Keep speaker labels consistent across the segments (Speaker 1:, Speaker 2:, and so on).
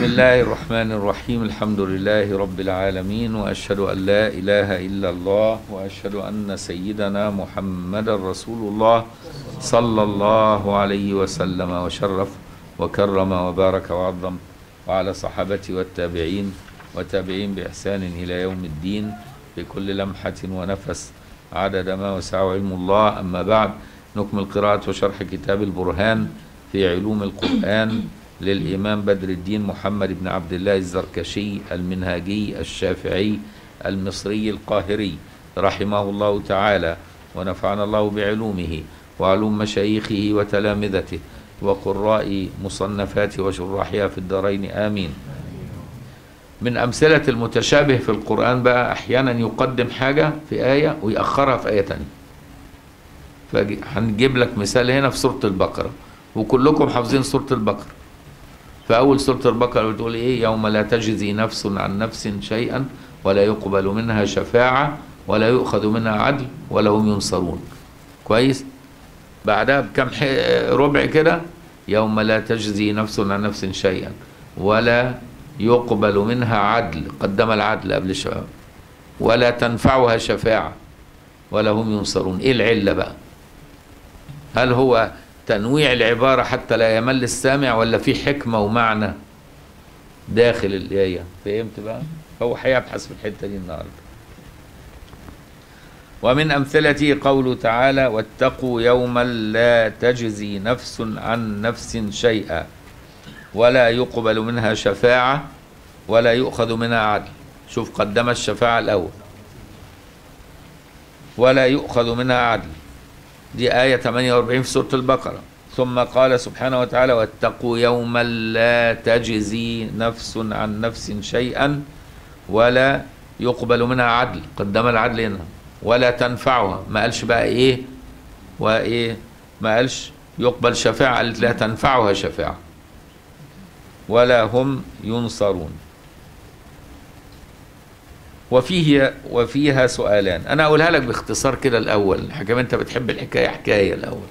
Speaker 1: بسم الله الرحمن الرحيم الحمد لله رب العالمين واشهد ان لا اله الا الله واشهد ان سيدنا محمدا رسول الله صلى الله عليه وسلم وشرف وكرم وبارك وعظم وعلى صحابته والتابعين وتابعين باحسان الى يوم الدين بكل لمحه ونفس عدد ما وسعه علم الله اما بعد نكمل قراءه وشرح كتاب البرهان في علوم القران للإمام بدر الدين محمد بن عبد الله الزركشي المنهاجي الشافعي المصري القاهري رحمه الله تعالى ونفعنا الله بعلومه وعلوم مشايخه وتلامذته وقراء مصنفاته وشراحها في الدارين آمين من أمثلة المتشابه في القرآن بقى أحيانا يقدم حاجة في آية ويأخرها في آية تانية فهنجيب لك مثال هنا في سورة البقرة وكلكم حافظين سورة البقرة فأول سورة البقرة بتقول إيه يوم لا تجزي نفس عن نفس شيئا ولا يقبل منها شفاعة ولا يؤخذ منها عدل ولا هم ينصرون كويس بعدها بكم ربع كده يوم لا تجزي نفس عن نفس شيئا ولا يقبل منها عدل قدم العدل قبل الشفاعة ولا تنفعها شفاعة ولا هم ينصرون إيه العلة بقى هل هو تنويع العبارة حتى لا يمل السامع ولا في حكمة ومعنى داخل الآية فهمت بقى هو هيبحث في الحتة دي النهاردة ومن أمثلته قوله تعالى واتقوا يوما لا تجزي نفس عن نفس شيئا ولا يقبل منها شفاعة ولا يؤخذ منها عدل شوف قدم الشفاعة الأول ولا يؤخذ منها عدل دي آية 48 في سورة البقرة ثم قال سبحانه وتعالى واتقوا يوما لا تجزي نفس عن نفس شيئا ولا يقبل منها عدل قدم العدل هنا ولا تنفعها ما قالش بقى ايه وايه ما قالش يقبل شفاعة قالت لا تنفعها شفاعة ولا هم ينصرون وفيه وفيها سؤالان انا اقولها لك باختصار كده الاول حكم انت بتحب الحكايه حكايه الاول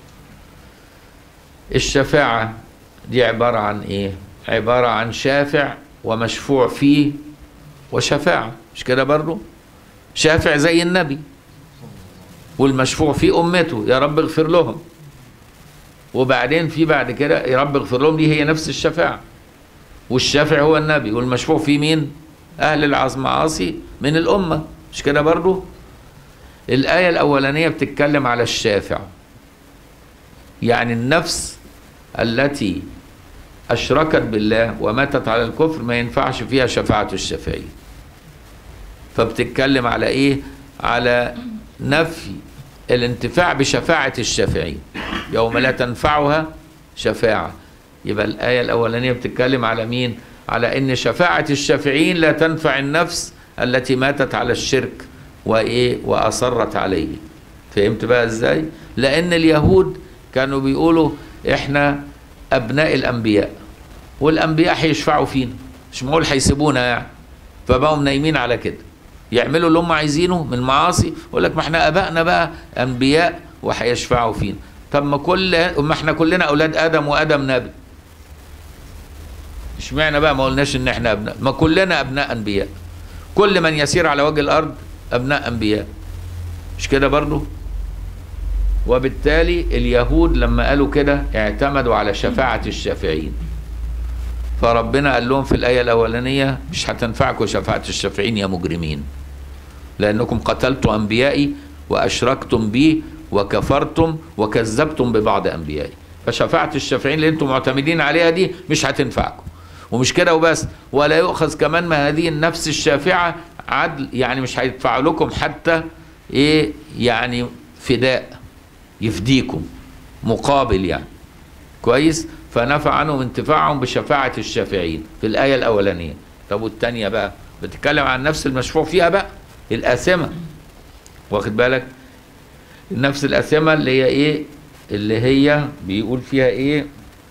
Speaker 1: الشفاعه دي عباره عن ايه عباره عن شافع ومشفوع فيه وشفاعه مش كده برضه شافع زي النبي والمشفوع فيه امته يا رب اغفر لهم وبعدين في بعد كده يا رب اغفر لهم دي هي نفس الشفاعه والشافع هو النبي والمشفوع فيه مين أهل المعاصي من الأمة مش كده برضو الآية الأولانية بتتكلم على الشافع يعني النفس التي أشركت بالله وماتت على الكفر ما ينفعش فيها شفاعة الشافعين فبتتكلم على إيه على نفي الانتفاع بشفاعة الشافعين يوم لا تنفعها شفاعة يبقى الآية الأولانية بتتكلم على مين على ان شفاعة الشافعين لا تنفع النفس التي ماتت على الشرك وايه واصرت عليه فهمت بقى ازاي لان اليهود كانوا بيقولوا احنا ابناء الانبياء والانبياء هيشفعوا فينا مش معقول هيسيبونا يعني فبقوا نايمين على كده يعملوا اللي هم عايزينه من معاصي يقول لك ما احنا ابائنا بقى انبياء وهيشفعوا فينا طب ما كل ما احنا كلنا اولاد ادم وادم نبي اشمعنى بقى ما قلناش ان احنا ابناء ما كلنا ابناء انبياء كل من يسير على وجه الارض ابناء انبياء مش كده برضو وبالتالي اليهود لما قالوا كده اعتمدوا على شفاعة الشافعين فربنا قال لهم في الآية الأولانية مش هتنفعكم شفاعة الشافعين يا مجرمين لأنكم قتلتم أنبيائي وأشركتم بي وكفرتم وكذبتم ببعض أنبيائي فشفاعة الشافعين اللي انتم معتمدين عليها دي مش هتنفعكم ومش كده وبس ولا يؤخذ كمان من هذه النفس الشافعة عدل يعني مش هيدفع لكم حتى ايه يعني فداء يفديكم مقابل يعني كويس فنفع عنهم انتفاعهم بشفاعة الشافعين في الآية الأولانية طب والتانية بقى بتتكلم عن النفس المشفوع فيها بقى الآثمة واخد بالك النفس الآثمة اللي هي ايه اللي هي بيقول فيها ايه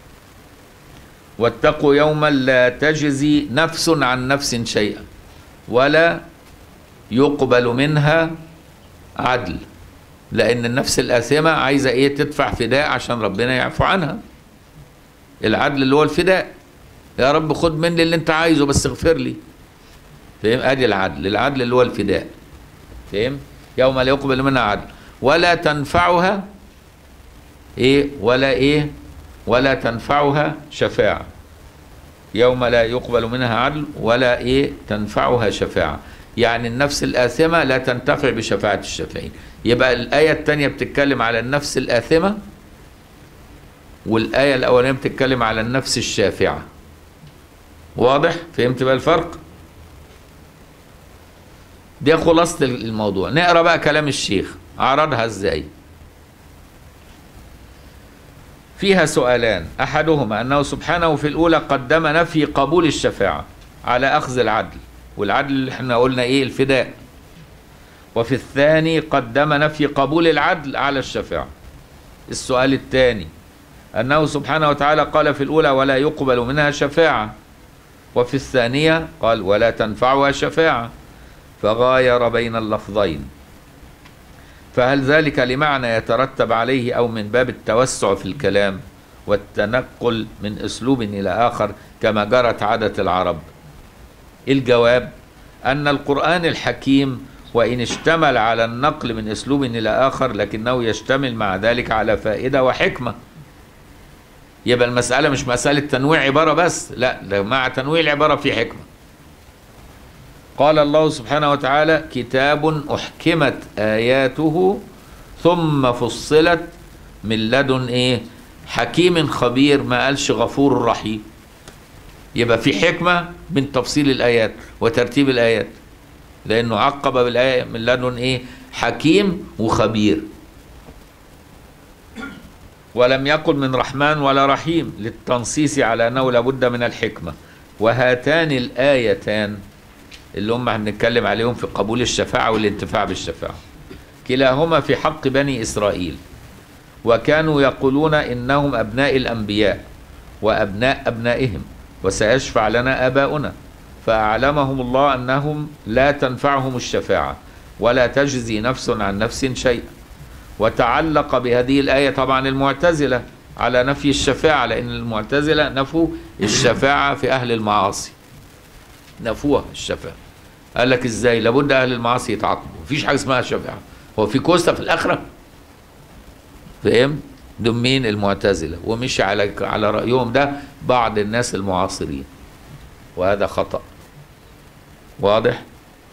Speaker 1: واتقوا يوما لا تجزي نفس عن نفس شيئا ولا يقبل منها عدل لان النفس الاثمه عايزه ايه تدفع فداء عشان ربنا يعفو عنها العدل اللي هو الفداء يا رب خد مني اللي انت عايزه بس اغفر لي فاهم ادي العدل العدل اللي هو الفداء فاهم يوم لا يقبل منها عدل ولا تنفعها ايه ولا ايه ولا تنفعها شفاعة يوم لا يقبل منها عدل ولا ايه تنفعها شفاعة يعني النفس الآثمة لا تنتفع بشفاعة الشافعين يبقى الآية الثانية بتتكلم على النفس الآثمة والآية الأولانية بتتكلم على النفس الشافعة واضح فهمت بقى الفرق دي خلاصة الموضوع نقرا بقى كلام الشيخ عرضها ازاي فيها سؤالان احدهما انه سبحانه في الاولى قدم نفي قبول الشفاعه على اخذ العدل والعدل اللي احنا قلنا ايه الفداء وفي الثاني قدم نفي قبول العدل على الشفاعه السؤال الثاني انه سبحانه وتعالى قال في الاولى ولا يقبل منها شفاعه وفي الثانيه قال ولا تنفعها شفاعه فغاير بين اللفظين فهل ذلك لمعنى يترتب عليه او من باب التوسع في الكلام والتنقل من اسلوب الى اخر كما جرت عاده العرب الجواب ان القران الحكيم وان اشتمل على النقل من اسلوب الى اخر لكنه يشتمل مع ذلك على فائده وحكمه يبقى المساله مش مساله تنويع عباره بس لا مع تنويع العباره في حكمه قال الله سبحانه وتعالى كتاب احكمت اياته ثم فصلت من لدن ايه حكيم خبير ما قالش غفور رحيم يبقى في حكمه من تفصيل الايات وترتيب الايات لانه عقب بالايه من لدن ايه حكيم وخبير ولم يقل من رحمن ولا رحيم للتنصيص على انه لابد من الحكمه وهاتان الايتان اللي هم هنتكلم عليهم في قبول الشفاعة والانتفاع بالشفاعة كلاهما في حق بني إسرائيل وكانوا يقولون إنهم أبناء الأنبياء وأبناء أبنائهم وسيشفع لنا آباؤنا فأعلمهم الله أنهم لا تنفعهم الشفاعة ولا تجزي نفس عن نفس شيئا وتعلق بهذه الآية طبعا المعتزلة على نفي الشفاعة لأن المعتزلة نفوا الشفاعة في أهل المعاصي نفوها الشفاعة قال لك ازاي لابد اهل المعاصي يتعاقبوا مفيش حاجه اسمها شفاعه هو في كوسه في الاخره فاهم دول مين المعتزله ومشي على على رايهم ده بعض الناس المعاصرين وهذا خطا واضح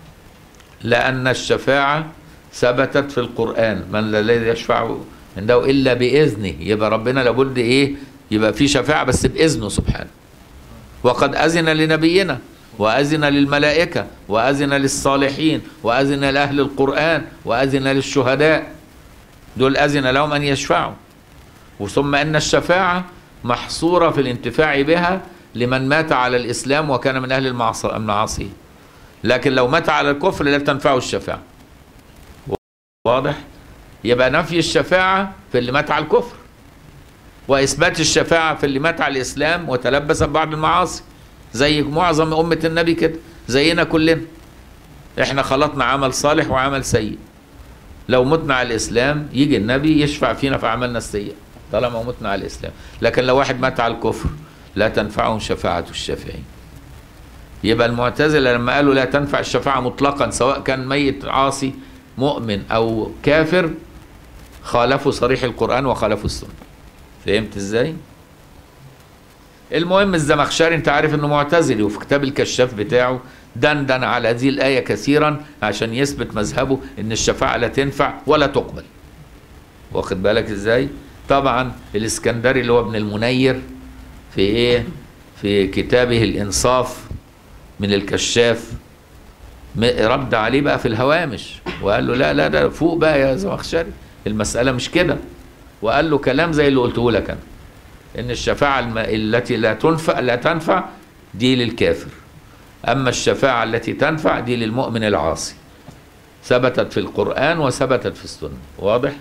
Speaker 1: لان الشفاعه ثبتت في القران من الذي يشفع عنده الا باذنه يبقى ربنا لابد ايه يبقى في شفاعه بس باذنه سبحانه وقد اذن لنبينا وأذن للملائكة وأذن للصالحين وأذن لأهل القرآن وأذن للشهداء دول أذن لهم أن يشفعوا وثم أن الشفاعة محصورة في الانتفاع بها لمن مات على الإسلام وكان من أهل المعاصي لكن لو مات على الكفر لا تنفعه الشفاعة واضح يبقى نفي الشفاعة في اللي مات على الكفر وإثبات الشفاعة في اللي مات على الإسلام وتلبس ببعض المعاصي زي معظم أمة النبي كده زينا كلنا احنا خلطنا عمل صالح وعمل سيء لو متنا على الإسلام يجي النبي يشفع فينا في أعمالنا السيئة طالما متنا على الإسلام لكن لو واحد مات على الكفر لا تنفعهم شفاعة الشافعين يبقى المعتزلة لما قالوا لا تنفع الشفاعة مطلقا سواء كان ميت عاصي مؤمن أو كافر خالفوا صريح القرآن وخالفوا السنة فهمت ازاي؟ المهم الزمخشري انت عارف انه معتزلي وفي كتاب الكشاف بتاعه دندن على هذه الآية كثيرا عشان يثبت مذهبه ان الشفاعة لا تنفع ولا تقبل واخد بالك ازاي طبعا الاسكندري اللي هو ابن المنير في ايه في كتابه الانصاف من الكشاف رد عليه بقى في الهوامش وقال له لا لا ده فوق بقى يا زمخشري المسألة مش كده وقال له كلام زي اللي قلته لك انا ان الشفاعة الم... التي لا تنفع لا تنفع دي للكافر اما الشفاعة التي تنفع دي للمؤمن العاصي ثبتت في القرآن وثبتت في السنة واضح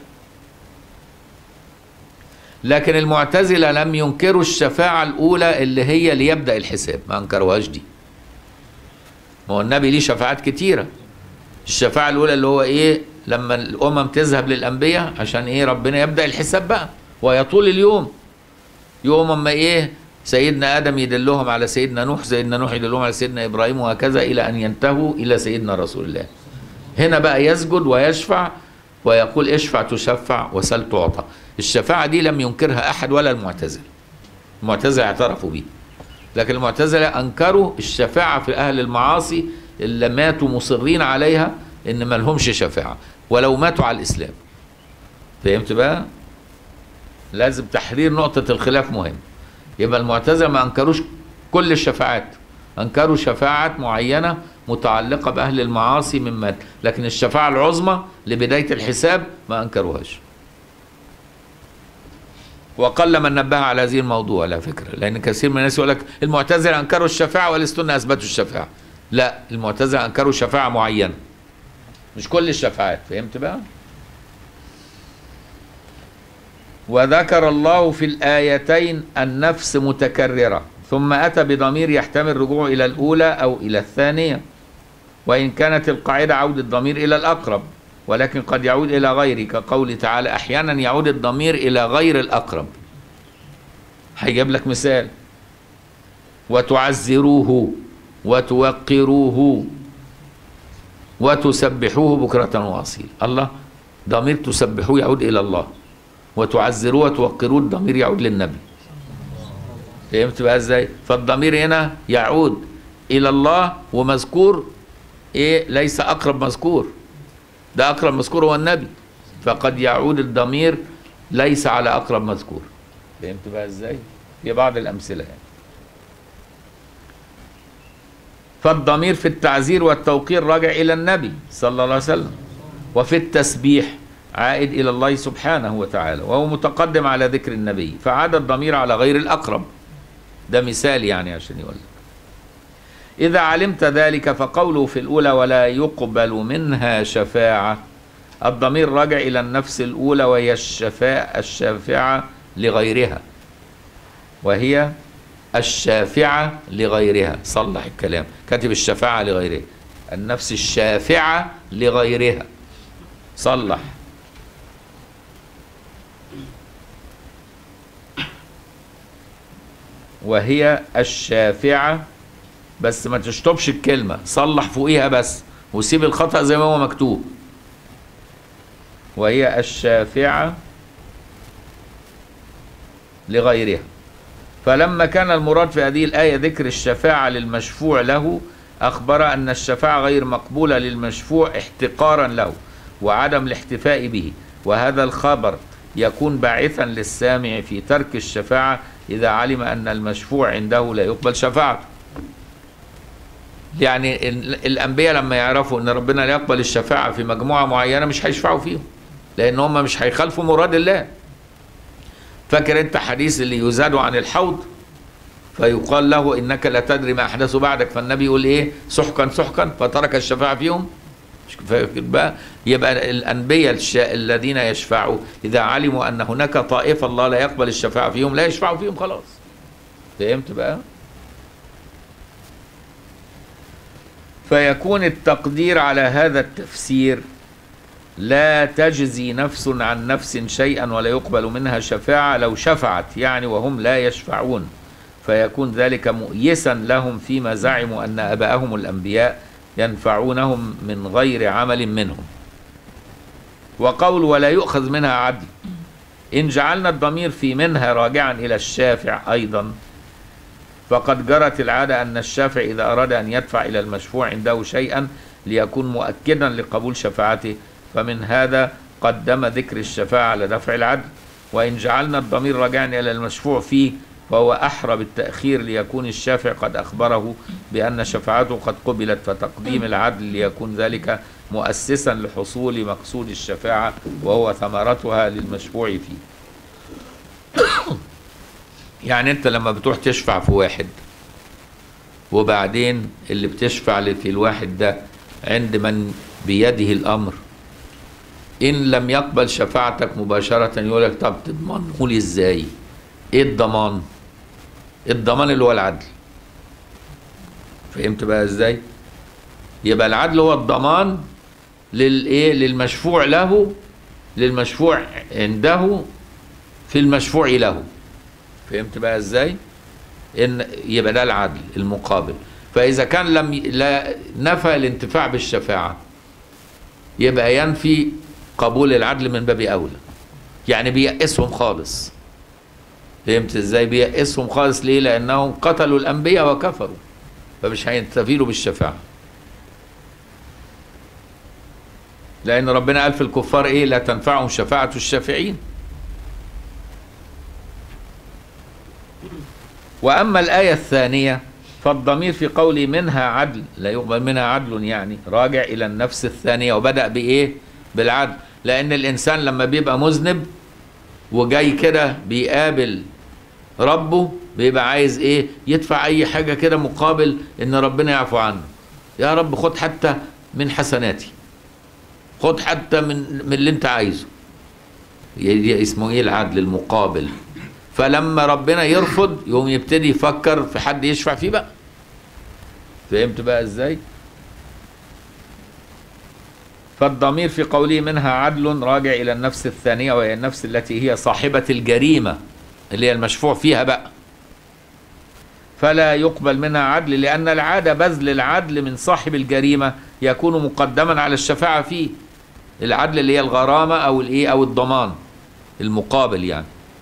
Speaker 1: لكن المعتزلة لم ينكروا الشفاعة الأولى اللي هي ليبدأ الحساب ما أنكروهاش دي ما هو النبي ليه شفاعات كتيرة الشفاعة الأولى اللي هو إيه لما الأمم تذهب للأنبياء عشان إيه ربنا يبدأ الحساب بقى ويطول اليوم يوم أما إيه سيدنا ادم يدلهم على سيدنا نوح سيدنا نوح يدلهم على سيدنا ابراهيم وهكذا الى ان ينتهوا الى سيدنا رسول الله هنا بقى يسجد ويشفع ويقول اشفع تشفع وسل تعطى الشفاعة دي لم ينكرها أحد ولا المعتزلة المعتزلة اعترفوا بيه لكن المعتزلة أنكروا الشفاعة في أهل المعاصي اللي ماتوا مصرين عليها إن ما لهمش شفاعة ولو ماتوا على الإسلام فهمت بقى؟ لازم تحرير نقطة الخلاف مهم يبقى المعتزلة ما أنكروش كل الشفاعات أنكروا شفاعات معينة متعلقة بأهل المعاصي من مات لكن الشفاعة العظمى لبداية الحساب ما أنكروهاش وقل من نبه على هذه الموضوع على فكرة لأن كثير من الناس يقول لك المعتزلة أنكروا الشفاعة والسنة أثبتوا الشفاعة لا المعتزلة أنكروا شفاعة معينة مش كل الشفاعات فهمت بقى وذكر الله في الآيتين النفس متكررة ثم أتى بضمير يحتمل رجوع إلى الأولى أو إلى الثانية وإن كانت القاعدة عود الضمير إلى الأقرب ولكن قد يعود إلى غيره كقوله تعالى أحيانا يعود الضمير إلى غير الأقرب هيجيب لك مثال وتعزروه وتوقروه وتسبحوه بكرة وأصيل الله ضمير تسبحوه يعود إلى الله وتعزروه وتوقروه الضمير يعود للنبي فهمت بقى ازاي فالضمير هنا يعود الى الله ومذكور ايه ليس اقرب مذكور ده اقرب مذكور هو النبي فقد يعود الضمير ليس على اقرب مذكور فهمت بقى ازاي في بعض الامثله يعني فالضمير في التعزير والتوقير راجع الى النبي صلى الله عليه وسلم وفي التسبيح عائد الى الله سبحانه وتعالى وهو متقدم على ذكر النبي فعاد الضمير على غير الاقرب ده مثال يعني عشان يقول لك إذا علمت ذلك فقوله في الأولى ولا يقبل منها شفاعة الضمير راجع إلى النفس الأولى وهي الشفاء الشافعة لغيرها وهي الشافعة لغيرها صلح الكلام كاتب الشفاعة لغيرها النفس الشافعة لغيرها صلح وهي الشافعة بس ما تشطبش الكلمة صلح فوقيها بس وسيب الخطأ زي ما هو مكتوب وهي الشافعة لغيرها فلما كان المراد في هذه الآية ذكر الشفاعة للمشفوع له أخبر أن الشفاعة غير مقبولة للمشفوع احتقارا له وعدم الاحتفاء به وهذا الخبر يكون باعثا للسامع في ترك الشفاعة إذا علم أن المشفوع عنده لا يقبل شفاعته يعني الأنبياء لما يعرفوا أن ربنا لا يقبل الشفاعة في مجموعة معينة مش هيشفعوا فيهم لأن هم مش هيخالفوا مراد الله فاكر أنت حديث اللي يزاد عن الحوض فيقال له إنك لا تدري ما أحدث بعدك فالنبي يقول إيه سحقا سحقا فترك الشفاعة فيهم بقى يبقى الأنبياء الذين يشفعوا إذا علموا أن هناك طائفة الله لا يقبل الشفاعة فيهم لا يشفعوا فيهم خلاص فهمت بقى فيكون التقدير على هذا التفسير لا تجزي نفس عن نفس شيئا ولا يقبل منها شفاعة لو شفعت يعني وهم لا يشفعون فيكون ذلك مؤيسا لهم فيما زعموا أن أباءهم الأنبياء ينفعونهم من غير عمل منهم وقول ولا يؤخذ منها عدل إن جعلنا الضمير في منها راجعا إلى الشافع أيضا فقد جرت العادة أن الشافع إذا أراد أن يدفع إلى المشفوع عنده شيئا ليكون مؤكدا لقبول شفاعته فمن هذا قدم ذكر الشفاعة على دفع العدل وإن جعلنا الضمير راجعا إلى المشفوع فيه فهو أحرى بالتأخير ليكون الشافع قد أخبره بأن شفاعته قد قبلت فتقديم العدل ليكون ذلك مؤسسا لحصول مقصود الشفاعة وهو ثمرتها للمشفوع فيه يعني أنت لما بتروح تشفع في واحد وبعدين اللي بتشفع في الواحد ده عند من بيده الأمر إن لم يقبل شفاعتك مباشرة يقول لك طب تضمنه لي إزاي؟ إيه الضمان؟ الضمان اللي هو العدل فهمت بقى ازاي يبقى العدل هو الضمان للايه للمشفوع له للمشفوع عنده في المشفوع له فهمت بقى ازاي ان يبقى ده العدل المقابل فاذا كان لم ي- لا نفى الانتفاع بالشفاعه يبقى ينفي قبول العدل من باب اولى يعني بيأسهم خالص فهمت ازاي بيأسهم خالص ليه لانهم قتلوا الانبياء وكفروا فمش هيستفيدوا بالشفاعه لان ربنا قال في الكفار ايه لا تنفعهم شفاعه الشافعين واما الايه الثانيه فالضمير في قولي منها عدل لا يقبل منها عدل يعني راجع الى النفس الثانيه وبدا بايه بالعدل لان الانسان لما بيبقى مذنب وجاي كده بيقابل ربه بيبقى عايز ايه يدفع اي حاجه كده مقابل ان ربنا يعفو عنه يا رب خد حتى من حسناتي خد حتى من من اللي انت عايزه ي- اسمه ايه العدل المقابل فلما ربنا يرفض يقوم يبتدي يفكر في حد يشفع فيه بقى فهمت بقى ازاي فالضمير في قوله منها عدل راجع الى النفس الثانيه وهي النفس التي هي صاحبه الجريمه اللي هي المشفوع فيها بقى فلا يقبل منها عدل لان العاده بذل العدل من صاحب الجريمه يكون مقدما على الشفاعه فيه العدل اللي هي الغرامه او الايه او الضمان المقابل يعني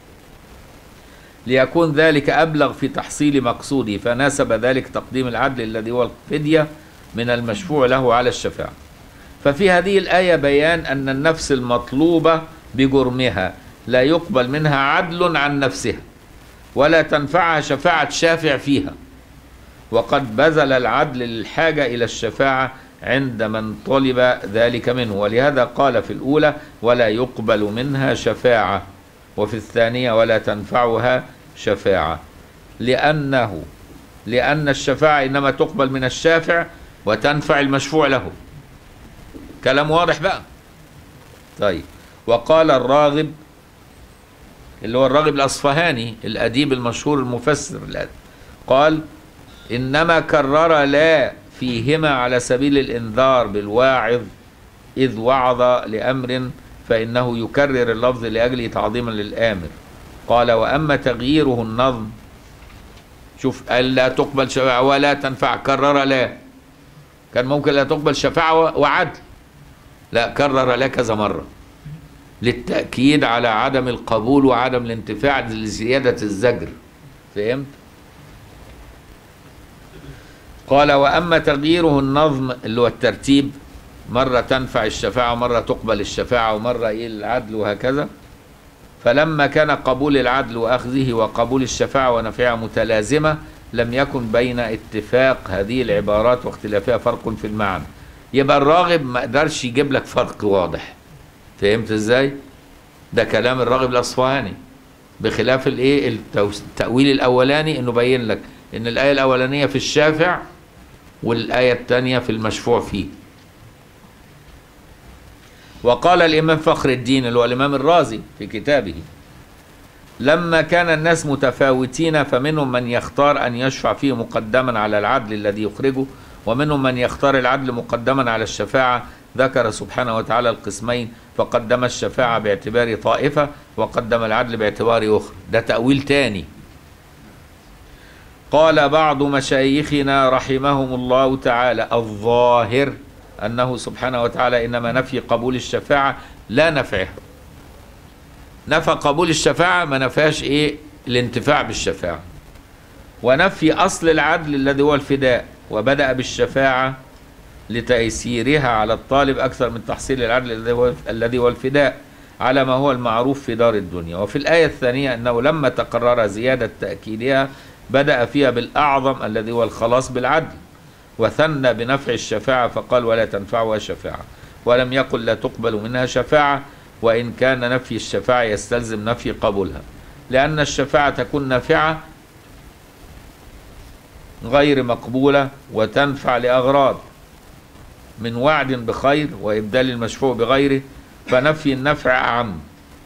Speaker 1: ليكون ذلك أبلغ في تحصيل مقصوده فناسب ذلك تقديم العدل الذي هو الفدية من المشفوع له على الشفاعة ففي هذه الآية بيان أن النفس المطلوبة بجرمها لا يقبل منها عدل عن نفسها ولا تنفعها شفاعة شافع فيها وقد بذل العدل للحاجة إلى الشفاعة عند من طلب ذلك منه ولهذا قال في الأولى ولا يقبل منها شفاعة وفي الثانية ولا تنفعها شفاعة لأنه لأن الشفاعة إنما تقبل من الشافع وتنفع المشفوع له كلام واضح بقى طيب وقال الراغب اللي هو الراغب الأصفهاني الأديب المشهور المفسر قال إنما كرر لا فيهما على سبيل الإنذار بالواعظ إذ وعظ لأمر فإنه يكرر اللفظ لأجل تعظيما للآمر قال وأما تغييره النظم شوف قال لا تقبل شفاعة ولا تنفع كرر لا كان ممكن لا تقبل شفاعة وعدل لا كرر لا كذا مرة للتأكيد على عدم القبول وعدم الانتفاع لزيادة الزجر فهمت؟ قال وأما تغييره النظم اللي هو الترتيب مرة تنفع الشفاعة ومرة تقبل الشفاعة ومرة إيه العدل وهكذا فلما كان قبول العدل وأخذه وقبول الشفاعة ونفعها متلازمة لم يكن بين اتفاق هذه العبارات واختلافها فرق في المعنى يبقى الراغب ما قدرش يجيب لك فرق واضح فهمت ازاي ده كلام الراغب الاصفهاني بخلاف الايه التوس- التاويل الاولاني انه بين لك ان الايه الاولانيه في الشافع والايه الثانيه في المشفوع فيه وقال الإمام فخر الدين اللي هو الإمام الرازي في كتابه لما كان الناس متفاوتين فمنهم من يختار أن يشفع فيه مقدما على العدل الذي يخرجه ومنهم من يختار العدل مقدما على الشفاعة ذكر سبحانه وتعالى القسمين فقدم الشفاعة باعتبار طائفة وقدم العدل باعتبار أخرى ده تأويل تاني قال بعض مشايخنا رحمهم الله تعالى الظاهر أنه سبحانه وتعالى إنما نفي قبول الشفاعة لا نفعها نفى قبول الشفاعة ما نفاش إيه الانتفاع بالشفاعة ونفي أصل العدل الذي هو الفداء وبدأ بالشفاعة لتيسيرها على الطالب أكثر من تحصيل العدل الذي هو الذي هو الفداء على ما هو المعروف في دار الدنيا وفي الآية الثانية أنه لما تقرر زيادة تأكيدها بدأ فيها بالأعظم الذي هو الخلاص بالعدل وثنى بنفع الشفاعة فقال ولا تنفعها شفاعة ولم يقل لا تقبل منها شفاعة وإن كان نفي الشفاعة يستلزم نفي قبولها لأن الشفاعة تكون نافعة غير مقبولة وتنفع لأغراض من وعد بخير وإبدال المشفوع بغيره فنفي النفع أعم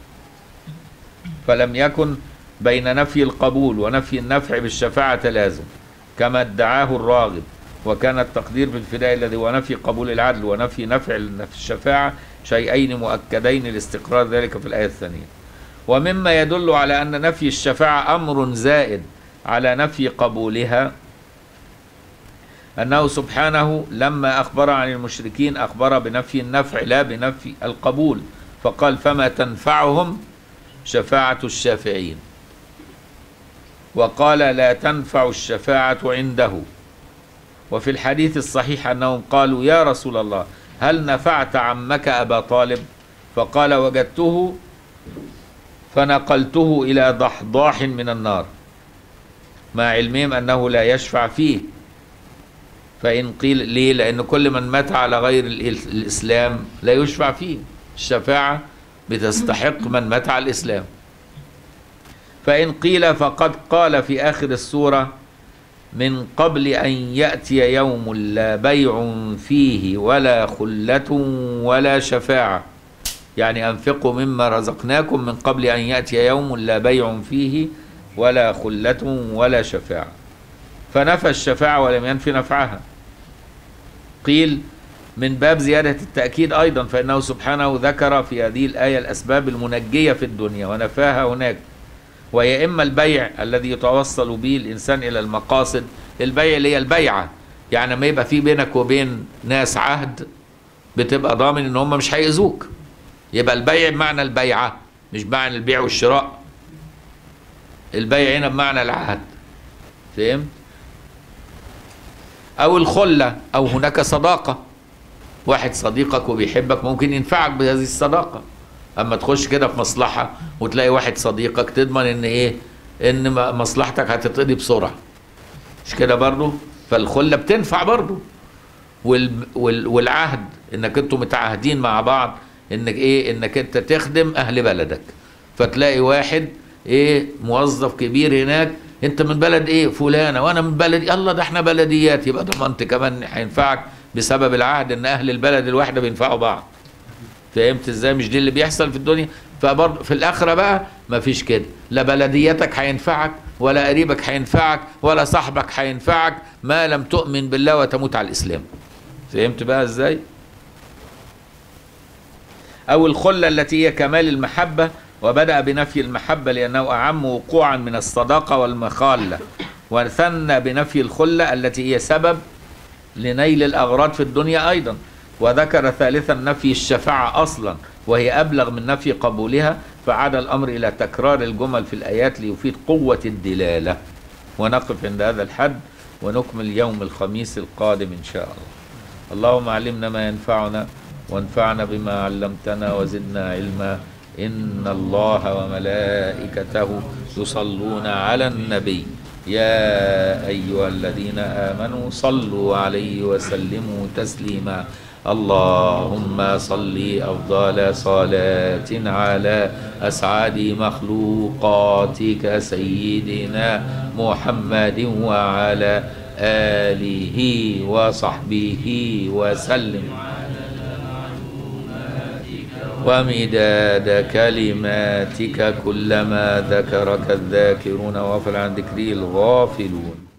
Speaker 1: فلم يكن بين نفي القبول ونفي النفع بالشفاعة تلازم كما ادعاه الراغب وكان التقدير بالفداء الذي هو نفي قبول العدل ونفي نفع الشفاعة شيئين مؤكدين لاستقرار ذلك في الآية الثانية ومما يدل على أن نفي الشفاعة أمر زائد على نفي قبولها أنه سبحانه لما أخبر عن المشركين أخبر بنفي النفع لا بنفي القبول فقال فما تنفعهم شفاعة الشافعين وقال لا تنفع الشفاعة عنده وفي الحديث الصحيح أنهم قالوا يا رسول الله هل نفعت عمك أبا طالب فقال وجدته فنقلته إلى ضحضاح من النار مع علمهم أنه لا يشفع فيه فإن قيل ليه لأن كل من مات على غير الإسلام لا يشفع فيه الشفاعة بتستحق من مات على الإسلام فإن قيل فقد قال في آخر السورة من قبل أن يأتي يوم لا بيع فيه ولا خلة ولا شفاعة يعني أنفقوا مما رزقناكم من قبل أن يأتي يوم لا بيع فيه ولا خلة ولا شفاعة فنفى الشفاعة ولم ينفي نفعها قيل من باب زيادة التأكيد أيضا فإنه سبحانه ذكر في هذه الآية الأسباب المنجية في الدنيا ونفاها هناك وهي إما البيع الذي يتوصل به الإنسان إلى المقاصد البيع اللي هي البيعة يعني ما يبقى في بينك وبين ناس عهد بتبقى ضامن إن هم مش هيأذوك يبقى البيع بمعنى البيعة مش بمعنى البيع والشراء البيع هنا بمعنى العهد فهمت أو الخلة أو هناك صداقة واحد صديقك وبيحبك ممكن ينفعك بهذه الصداقة اما تخش كده في مصلحة وتلاقي واحد صديقك تضمن ان ايه ان مصلحتك هتتقضي بسرعة مش كده برضو فالخلة بتنفع برضو وال وال والعهد انك انتوا متعاهدين مع بعض انك ايه انك انت تخدم اهل بلدك فتلاقي واحد ايه موظف كبير هناك انت من بلد ايه فلانة وانا من بلد يلا ده احنا بلديات يبقى ضمنت كمان هينفعك بسبب العهد ان اهل البلد الواحدة بينفعوا بعض فهمت ازاي مش دي اللي بيحصل في الدنيا فبرضه في الاخره بقى ما فيش كده لا بلديتك هينفعك ولا قريبك هينفعك ولا صاحبك هينفعك ما لم تؤمن بالله وتموت على الاسلام فهمت بقى ازاي او الخله التي هي كمال المحبه وبدا بنفي المحبه لانه اعم وقوعا من الصداقه والمخاله وثنى بنفي الخله التي هي سبب لنيل الاغراض في الدنيا ايضا وذكر ثالثا نفي الشفاعة أصلا وهي أبلغ من نفي قبولها فعاد الأمر إلى تكرار الجمل في الآيات ليفيد قوة الدلالة ونقف عند هذا الحد ونكمل يوم الخميس القادم إن شاء الله اللهم علمنا ما ينفعنا وانفعنا بما علمتنا وزدنا علما إن الله وملائكته يصلون على النبي يا أيها الذين آمنوا صلوا عليه وسلموا تسليما اللهم صل أفضل صلاة على أسعد مخلوقاتك سيدنا محمد وعلى آله وصحبه وسلم ومداد كلماتك كلما ذكرك الذاكرون وغفل عن ذكري الغافلون